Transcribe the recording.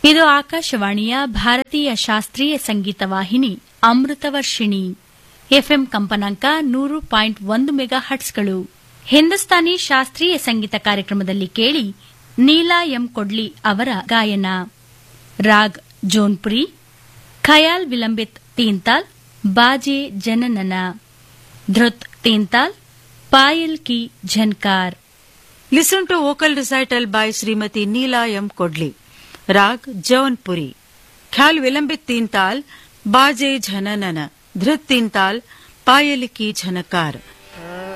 ಇದು ಆಕಾಶವಾಣಿಯ ಭಾರತೀಯ ಶಾಸ್ತ್ರೀಯ ಸಂಗೀತ ವಾಹಿನಿ ಅಮೃತವರ್ಷಿಣಿ ಎಫ್ಎಂ ಕಂಪನಾಂಕ ನೂರು ಪಾಯಿಂಟ್ ಒಂದು ಮೆಗಾ ಹಟ್ಸ್ಗಳು ಹಿಂದೂಸ್ತಾನಿ ಶಾಸ್ತ್ರೀಯ ಸಂಗೀತ ಕಾರ್ಯಕ್ರಮದಲ್ಲಿ ಕೇಳಿ ನೀಲಾ ಎಂ ಕೊಡ್ಲಿ ಅವರ ಗಾಯನ ರಾಗ್ ಜೋನ್ಪುರಿ ಖಯಾಲ್ ವಿಲಂಬಿತ್ ತೀನ್ತಾಲ್ ಬಾಜೆ ಜನನನ ಧೃತ್ ತೀನ್ತಾಲ್ ಪಾಯಲ್ ಕಿ ಝನ್ಕಾರ್ Listen to vocal recital by Srimati Neela M. Kodli. Rag Jaunpuri. Khyal Vilambit Tintal, Baje Jhananana. Dhrit Tintal, Payaliki Jhanakar.